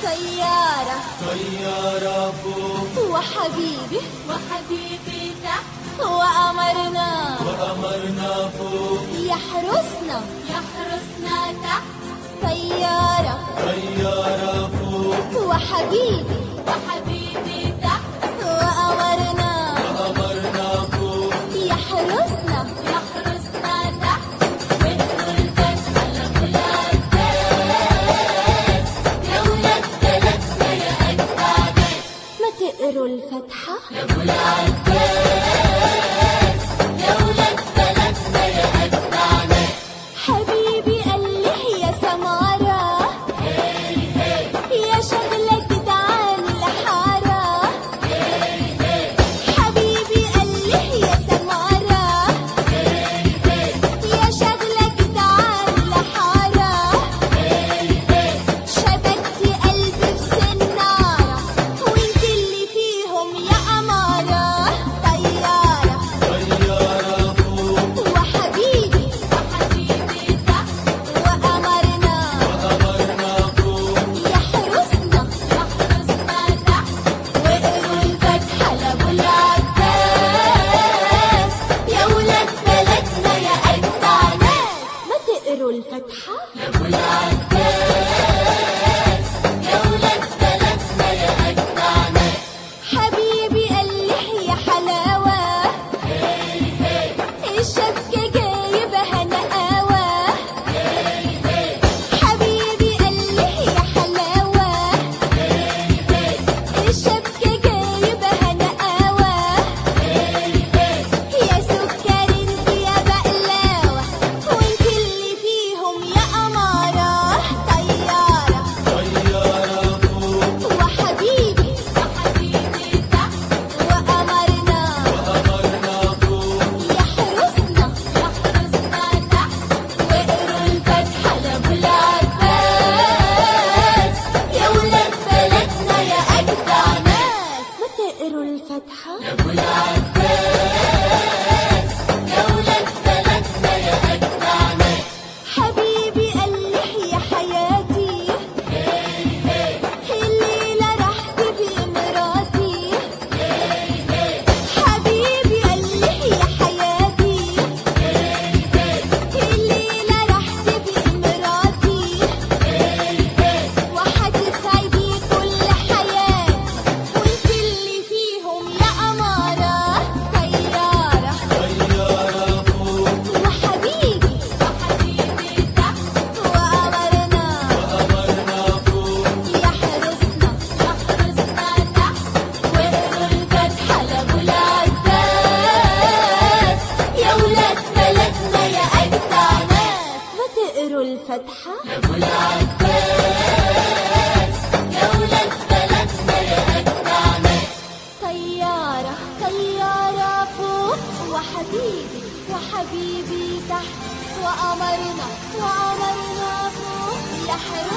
طيارة طيارة فوق وحبيبي وحبيبي تحت وقمرنا وقمرنا فوق يحرسنا يحرسنا تحت طيارة طيارة فوق وحبيبي وحبيبي تحت وقمرنا وقمرنا فوق يحرسنا يحرسنا تحت وانتوا الفتحة لكل عباس يا ولاد بلدنا يا أجدع ناس ما تقروا الفتحة يا أبو العباس يا ولاد بلدنا يا أجدع ناس حبيبي قال لي يا سمارة يا شغلة جدعان الحارة حبيبي قال لي يا سمارة يا شغلة جدعان الحارة شبكتي قلبي بسنارة وانت اللي فيهم يا أمارة طيارة طيارة فوق وحبيبي وحبيبي تحت وقمرنا وقمرنا فوق يحرسنا يحرسنا تحت وقروا الفتحة لأبو العباس يا ولاد بلدنا يا أجدع ناس ما تقروا الفتحة يا أبو العباس يا ولاد بلدنا يا أجدع ناس حبيبي قال لي يا حلاوة الشبكة جايبها نقاوة حبيبي قال لي يا حلاوة الشبكة جايبها نقاوة يا سكر انت يا بقلاوة وانت اللي فيهم يا أمارة طيارة طيارة فوق وحبيبي وحبيبي تحت وقمرنا وقمرنا فوق يحرسنا يحرسنا تحت وقروا الفتحة لأبو العباس يا ولاد بلدنا يا أجدع ناس ما تقروا الفتحة يا أبو العباس يا ولاد بلدنا يا أجدع ناس حبيبي قال لي يا حياتي الليلة راح تبقي مراتي حبيبي قال لي يا حياتي الليلة راح تبقي مراتي وهتسعدي كل حياتي وانت اللي فيهم يا أمارة طيارة طيارة فوق وحبيبي وحبيبي تحت وقمرنا وقمرنا فوق يحرسنا يحرسنا تحت وقروا الفتحة لأبو العباس يا ولاد بلدنا يا أجدع ناس ما تقروا الفتحة يا أبو العباس يا ولاد بلدنا يا أجدع ناس طيارة طيارة فوق وحبيبي وحبيبي تحت وقمرنا وقمرنا فوق يحرسنا